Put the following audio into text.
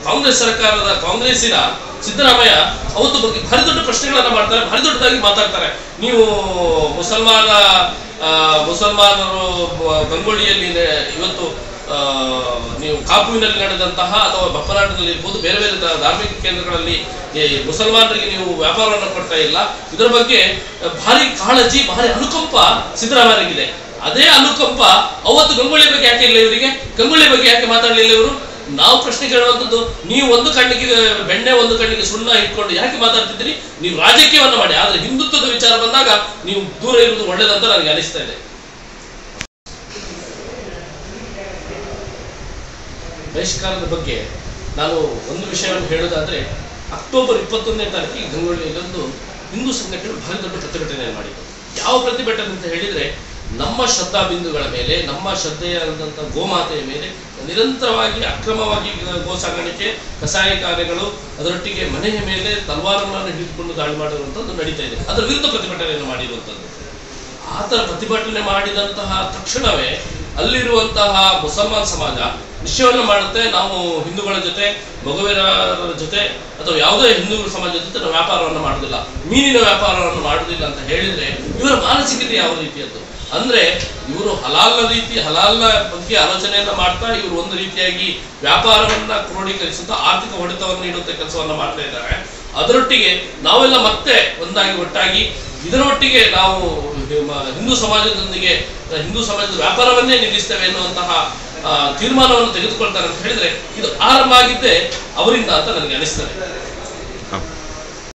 ಕಾಂಗ್ರೆಸ್ ಸರ್ಕಾರದ ಕಾಂಗ್ರೆಸ್ಸಿನ ಸಿದ್ದರಾಮಯ್ಯ ಅವತ್ತು ಬಗ್ಗೆ ಭಾರಿ ದೊಡ್ಡ ಪ್ರಶ್ನೆಗಳನ್ನ ಮಾಡ್ತಾರೆ ಭಾರಿ ದೊಡ್ಡದಾಗಿ ಮಾತಾಡ್ತಾರೆ ನೀವು ಮುಸಲ್ಮಾನ ಆ, ಮುಸಲ್ಮಾನರು ಬ- ಗಂಗೊಳ್ಳಿಯಲ್ಲಿ ನೆ- ಇವತ್ತು ಆ, ನೀವು ಕಾಪುವಿನಲ್ಲಿ ನಡೆದಂತಹ ಅಥವಾ ಬಪ್ಪನಾಟದಲ್ಲಿ ಇರ್ಬೋದು ಬೇರೆ ಬೇರೆ ಧ- ಧಾರ್ಮಿಕ ಕೇಂದ್ರಗಳಲ್ಲಿ ಈ ಮುಸಲ್ಮಾನರಿಗೆ ನೀವು ವ್ಯಾಪಾರವನ್ನು ಕೊಡ್ತಾ ಇಲ್ಲ ಇದರ ಬಗ್ಗೆ ಭಾರಿ ಕಾಳಜಿ ಭಾರಿ ಅನುಕಂಪ ಸಿದ್ದರಾಮಯ್ಯರಿಗಿದೆ ಅದೇ ಅನುಕಂಪ ಅವತ್ತು ಗಂಗೊಳ್ಳಿ ಬಗ್ಗೆ ಯಾಕೆ ಇಲ್ಲ ಇವರಿಗೆ ಗಂಗೊಳ್ಳಿ ಬಗ್ಗೆ ಯಾಕೆ ಮಾತಾಡಲಿಲ್ಲ ಇವರು ನಾವು ಪ್ರಶ್ನೆ ಕೇಳುವಂಥದ್ದು ನೀವು ಒಂದು ಕಣ್ಣಿಗೆ ಬೆಣ್ಣೆ ಒಂದು ಕಣ್ಣಿಗೆ ಸುಣ್ಣ ಇಟ್ಕೊಂಡು ಯಾಕೆ ಮಾತಾಡ್ತಿದ್ದೀರಿ ನೀವು ರಾಜಕೀಯವನ್ನ ಮಾಡಿ ಆದ್ರೆ ಹಿಂದುತ್ವದ ವಿಚಾರ ಬಂದಾಗ ನೀವು ದೂರ ಇರುವುದು ಒಳ್ಳೇದಂತ ನನಗೆ ಅನಿಸ್ತಾ ಇದೆ ಬಹಿಷ್ಕಾರದ ಬಗ್ಗೆ ನಾನು ಒಂದು ವಿಷಯವನ್ನು ಹೇಳೋದಾದ್ರೆ ಅಕ್ಟೋಬರ್ ಇಪ್ಪತ್ತೊಂದನೇ ತಾರೀಕಿಗೆ ಗಂಗೊಳ್ಳಿಯಲ್ಲಿ ಒಂದು ಹಿಂದೂ ಸಂಘಟನೆಗಳು ಭಾರಿ ದೊಡ್ಡ ಪ್ರತಿಭಟನೆ ಮಾಡಿದ್ರು ಯಾವ ಪ್ರತಿಭಟನೆ ಅಂತ ಹೇಳಿದ್ರೆ ನಮ್ಮ ಶ್ರದ್ಧಾ ಬಿಂದುಗಳ ಮೇಲೆ ನಮ್ಮ ಶ್ರದ್ಧೆಯಾದಂಥ ಗೋಮಾತೆಯ ಮೇಲೆ ನಿರಂತರವಾಗಿ ಅಕ್ರಮವಾಗಿ ಗೋ ಸಾಗಾಣಿಕೆ ಕಸಾಯ ಕಾರ್ಯಗಳು ಅದರೊಟ್ಟಿಗೆ ಮನೆಯ ಮೇಲೆ ತಲ್ವಾರಗಳನ್ನು ಹಿಡಿದುಕೊಂಡು ದಾಳಿ ಮಾಡಿರುವಂಥದ್ದು ನಡೀತಾ ಇದೆ ಅದರ ವಿರುದ್ಧ ಪ್ರತಿಭಟನೆಯನ್ನು ಮಾಡಿರುವಂಥದ್ದು ಆತರ ಪ್ರತಿಭಟನೆ ಮಾಡಿದಂತಹ ತಕ್ಷಣವೇ ಅಲ್ಲಿರುವಂತಹ ಮುಸಲ್ಮಾನ್ ಸಮಾಜ ನಿಶ್ಚಯವನ್ನು ಮಾಡುತ್ತೆ ನಾವು ಹಿಂದೂಗಳ ಜೊತೆ ಮಗುವಿರರ ಜೊತೆ ಅಥವಾ ಯಾವುದೇ ಹಿಂದೂ ಸಮಾಜದ ಜೊತೆ ನಾವು ವ್ಯಾಪಾರವನ್ನು ಮಾಡುವುದಿಲ್ಲ ಮೀನಿನ ವ್ಯಾಪಾರವನ್ನು ಮಾಡುವುದಿಲ್ಲ ಅಂತ ಹೇಳಿದ್ರೆ ಇವರ ಮಾನಸಿಕತೆ ಯಾವ ರೀತಿಯದ್ದು ಅಂದ್ರೆ ಇವರು ಹಲಾಲ್ನ ರೀತಿ ಹಲಾಲ್ನ ಬಗ್ಗೆ ಆಲೋಚನೆಯನ್ನ ಮಾಡ್ತಾ ಇವರು ಒಂದು ರೀತಿಯಾಗಿ ವ್ಯಾಪಾರವನ್ನ ಕ್ರೋಢೀಕರಿಸುತ್ತಾ ಆರ್ಥಿಕ ಹೊಡೆತವನ್ನು ನೀಡುವಂತ ಕೆಲಸವನ್ನ ಮಾಡ್ತಾ ಇದ್ದಾರೆ ಅದರೊಟ್ಟಿಗೆ ನಾವೆಲ್ಲ ಮತ್ತೆ ಒಂದಾಗಿ ಒಟ್ಟಾಗಿ ಇದರೊಟ್ಟಿಗೆ ನಾವು ನಮ್ಮ ಹಿಂದೂ ಸಮಾಜದೊಂದಿಗೆ ಹಿಂದೂ ಸಮಾಜದ ವ್ಯಾಪಾರವನ್ನೇ ನಿಲ್ಲಿಸ್ತೇವೆ ಎನ್ನುವಂತಹ ಆ, ತೀರ್ಮಾನವನ್ನು ತೆಗೆದುಕೊಳ್ತಾರೆ ಅಂತ ಹೇಳಿದ್ರೆ ಇದು ಆರಂಭ ಆಗಿದ್ದೇ ಅವರಿಂದ ಅಂತ ನನಗೆ ಅನಿಸ್ತದೆ